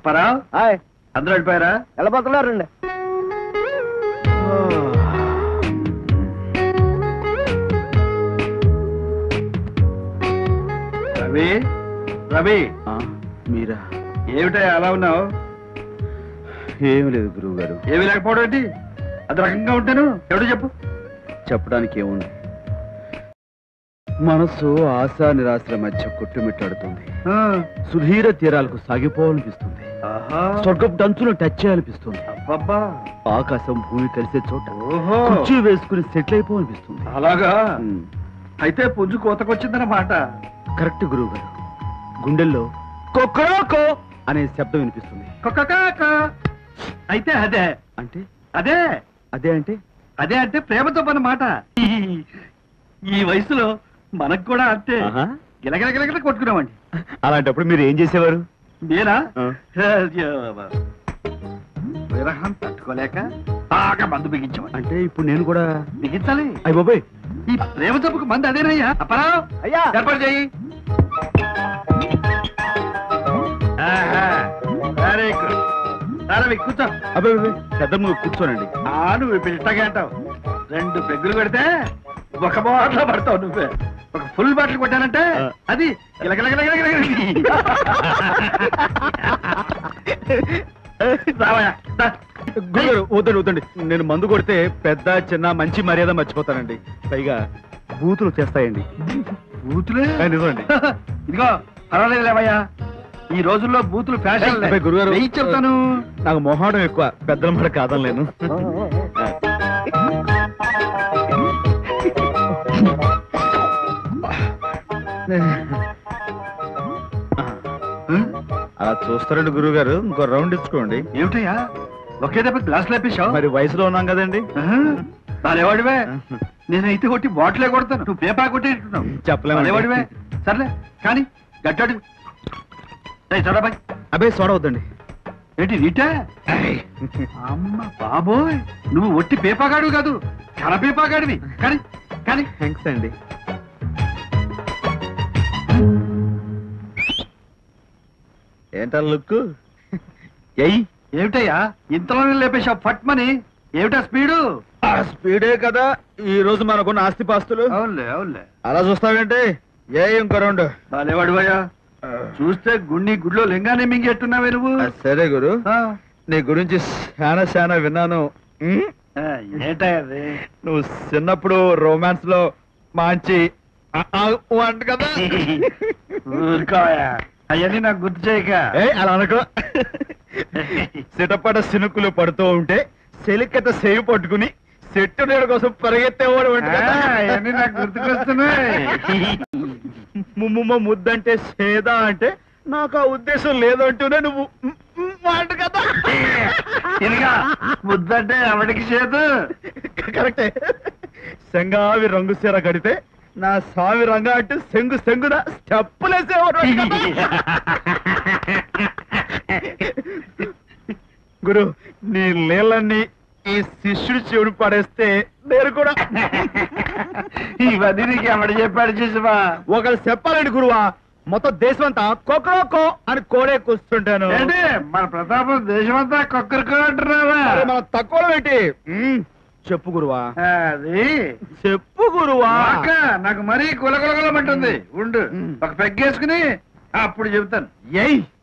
Apparao hi అందరూ వెళ్ళిపోయారా వెళ్ళబోతున్నారండి రవి రవి మీరా ఏమిటా అలా ఉన్నావు ఏం లేదు గురువు గారు ఏమీ లేకపోవడం ఏంటి అది రకంగా ఉంటాను ఎవడు చెప్పు చెప్పడానికి ఏముంది మనసు ఆశా నిరాశల మధ్య కొట్టుమిట్టాడుతుంది ఆ, సుధీర తీరాలకు సాగిపోవాలనిపిస్తుంది ఆహా. స్వర్గపు డంచును టచ్ చేయాలనిపిస్తుంది అబ్బబ్బా ఆకాశం భూమి కలిసే చోట ఓహో కుర్చీ వేసుకుని సెటిల్ అయిపోవాలనిపిస్తుంది అలాగా ఉమ్, అయితే పుంజు కోతకొచ్చిందన్నమాట కరెక్ట్ గురువు గారు గుండెల్లో కొక్కరోకో అనే శబ్దం వినిపిస్తుంది కొక్కకాక. అయితే అదే అంటే అదే అదే అంటే అదే అంటే ప్రేమతో పన్నమాట ఈ- ఈ వయసులో మనకు కూడా అంతే ఆహా. గిలగిలగిలగిల కొట్టుకున్నామండి అలాంటప్పుడు మీరు ఏం చేసేవారు నేనా ఆ. విరహం తట్టుకోలేక బాగా మందు బిగించమని అంటే ఇప్పుడు నేను కూడా బిగించాలి అయ్య బాబాయ్ ఈ ప్రేమ జబ్బుకు మంది అదేనయ్యా అప్పరావు అయ్యా ఏర్పాటు చేయి ఆహా. వెరీ గుడ్ సరే కూర్చో అబ్బాయి అబ్బాయి, పెద్ద ముందు కూర్చోనండి ఆ నువ్వు ఇప్పుడు ఇట్టగా అంటావు రెండు పెగ్గులు కొడితే ఒక బాటిల్ పడతావు నువ్వే ఒక ఫుల్ బాటిల్ కొట్టానంటే ఆ. అది గిలగిలగిలగిలగిలగిల. రావయ్యా, దా. గురుగారు వద్దండి వద్దండి నేను మందు కొడితే పెద్ద చిన్న మంచి మర్యాద మర్చిపోతానండి పైగా బూతులు చేస్తాయండి బూతులే ఆ, నిజమండి ఇదిగో పర్వాలేదు లేవయ్యా ఈ రోజుల్లో బూతులు ఫ్యాషన్ అబ్బాయి, గురుగారు వెయ్యి చెప్తాను నాకు మొహాడం ఎక్కువ పెద్దల మాట కాదనలేను అలా చూస్తారండి గురువు గారు ఇంకో రౌండ్ ఇచ్చుకోండి ఏమిటయ్యా ఒకే దెబ్బ గ్లాస్ లేపేశావు మరి వయసులో ఉన్నాం కదండి నాలేవాడివే నేనైతే కొట్టి బాటిలే కొడతాను నువ్వు పేపా కొట్టేట్టున్నావు చెప్పలేమండి. నాలేవాడివే సర్లే కానీ గట్టాడు చడబాయ్ అబ్బాయి సోడా వద్దండి ఏంటి నీటే అమ్మ బాబోయ్ నువ్వు ఒట్టి పేపాగాడు కాదు కన పేపాగాడివి కానీ కానీ థ్యాంక్స్ అండి ఏంటా లుక్ ఎయ్ ఏమిటయ్యా ఇంతలోనే లేపేశావు ఫట్మని ఏమిటా స్పీడు ఆ స్పీడే కదా ఈ రోజు మనకున్న ఆస్తిపాస్తులు అవునులే అవునులే అలా చూస్తావేంటి ఏ ఇంకో రౌండ్ నాలేవాడివయ్యా చూస్తే గుండి గుడిలో లింగానే మింగేట్టున్నావే నువ్వు ఆ, సరే గురు ఆ, నీ గురించి శానా శానా విన్నాను ఉమ్? ఆ, ఏంటయ్యా అది నువ్వు చిన్నప్పుడు రొమాన్స్ లో మంచి ఆ, ఆ, ఊ అంట కదా ఊరుకోయా అవన్నీ నాకు గుర్తు చేయక ఏ అలా అనుకో సిటపట సినుకులు పడుతూ ఉంటే సెలికత సేవి పట్టుకుని చెట్టు నీడ కోసం పరిగెత్తేవాడు వంట కదా. ఆ, అవన్నీ నాకు గుర్తుకొస్తున్నాయి ముమ్ముమ్మ ముద్దంటే సేదా అంటే నాకు ఆ ఉద్దేశం లేదంటూనే నువ్వు మ్, మ్ వంట కదా ఇదిగా ముద్దంటే ఎవడికి చేదు కరెక్టే సెంగావి రంగు సీర కడితే నా సావి రంగా అంటే సెంగు సెంగున స్టెప్పులేసేవాడు వంట కదా. గురు నీ నీళ్ళన్ని ఈ శిష్యుడి చెవుడు పడేస్తే నేను కూడా ఇవన్నీ నీకు ఎవడు చెప్పాడు చూసావా ఒకరు చెప్పాలండి గురువా మొత్తం దేశం అంతా కొక్కరోకో అని కోడే కూర్చుంటాను ఏంటి మన ప్రతాపం దేశమంతా కొక్కరికో అంటున్నావా అరే మనం తక్కువ ఏంటి మ్మ్. చెప్పు గురువా అది చెప్పు గురువా అక్క నాకు మరీ కులకులకులమంటుంది ఉండు ఒక పెగ్గేసుకుని అప్పుడు చెబుతాను ఏయ్